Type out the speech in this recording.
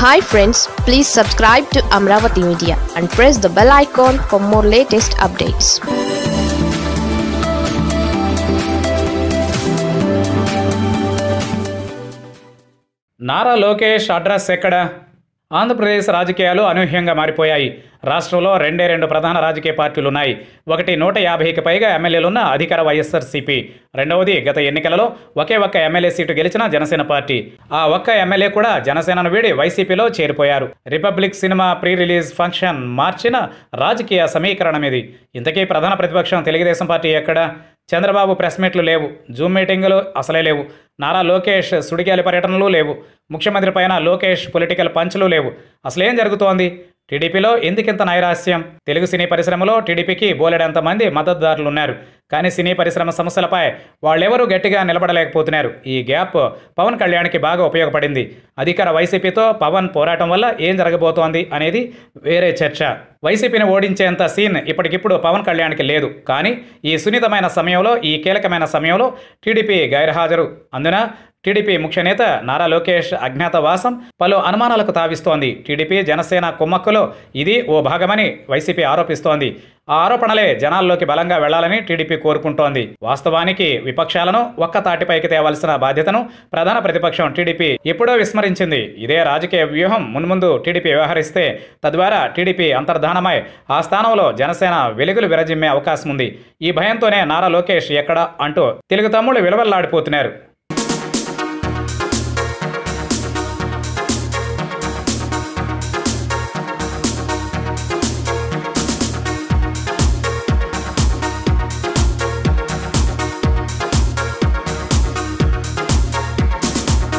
hi friends please subscribe to Amaravati media and press the bell icon for more latest updates Nara Lokesh address ఎక్కడ ఆంధ్రప్రదేశ్ రాజకీయాలు అనూహ్యంగా మారిపోయాయి రాష్ట్రంలో రెండే రెండు ప్రధాన రాజకీయ పార్టీలు ఉన్నాయి ఒకటి నూట యాభైకి పైగా ఎమ్మెల్యేలున్న అధికార వైఎస్ఆర్సీపీ రెండవది గత ఎన్నికలలో ఒకే ఒక్క ఎమ్మెల్యే సీటు గెలిచిన జనసేన పార్టీ ఆ ఒక్క ఎమ్మెల్యే కూడా జనసేనను వీడి వైసీపీలో చేరిపోయారు Republic cinema pre release function మార్చిన రాజకీయ సమీకరణం ఇది ఇంతకీ ప్రధాన ప్రతిపక్షం తెలుగుదేశం పార్టీ ఎక్కడ చంద్రబాబు ప్రెస్ మీట్లు లేవు జూమ్ మీటింగులు అసలే లేవు నారా లోకేష్ సుడిగాలి పర్యటనలు లేవు ముఖ్యమంత్రి పైన లోకేష్ పొలిటికల్ పంచులు లేవు అసలేం జరుగుతోంది టీడీపీలో ఎందుకింత నైరాస్యం తెలుగు సినీ పరిశ్రమలో టీడీపీకి బోలెడంత మంది మద్దతుదారులు ఉన్నారు కానీ సినీ పరిశ్రమ సమస్యలపై వాళ్ళెవరూ గట్టిగా నిలబడలేకపోతున్నారు ఈ గ్యాప్ పవన్ కళ్యాణ్కి బాగా ఉపయోగపడింది అధికార వైసీపీతో పవన్ పోరాటం వల్ల ఏం జరగబోతోంది అనేది వేరే చర్చ వైసీపీని ఓడించేంత సీన్ ఇప్పటికిప్పుడు పవన్ కళ్యాణ్కి లేదు కానీ ఈ సున్నితమైన సమయంలో ఈ కీలకమైన సమయంలో టీడీపీ గైర్హాజరు అందున టీడీపీ ముఖ్య నేత నారా లోకేష్ అజ్ఞాతవాసం పలు అనుమానాలకు తావిస్తోంది టీడీపీ జనసేన కుమ్మక్కులో ఇది ఓ భాగమని వైసీపీ ఆరోపిస్తోంది ఆ ఆరోపణలే జనాల్లోకి బలంగా వెళ్లాలని టీడీపీ కోరుకుంటోంది వాస్తవానికి విపక్షాలను ఒక్క తాటిపైకి తేవాల్సిన బాధ్యతను ప్రధాన ప్రతిపక్షం టీడీపీ ఎప్పుడో విస్మరించింది ఇదే రాజకీయ వ్యూహం మున్ముందు టీడీపీ వ్యవహరిస్తే తద్వారా టీడీపీ అంతర్ధానమై ఆ స్థానంలో జనసేన వెలుగులు విరజిమ్మే అవకాశం ఉంది ఈ భయంతోనే నారా లోకేష్ ఎక్కడ అంటూ తెలుగు తమ్ముళ్ళు విలువల్లాడిపోతున్నారు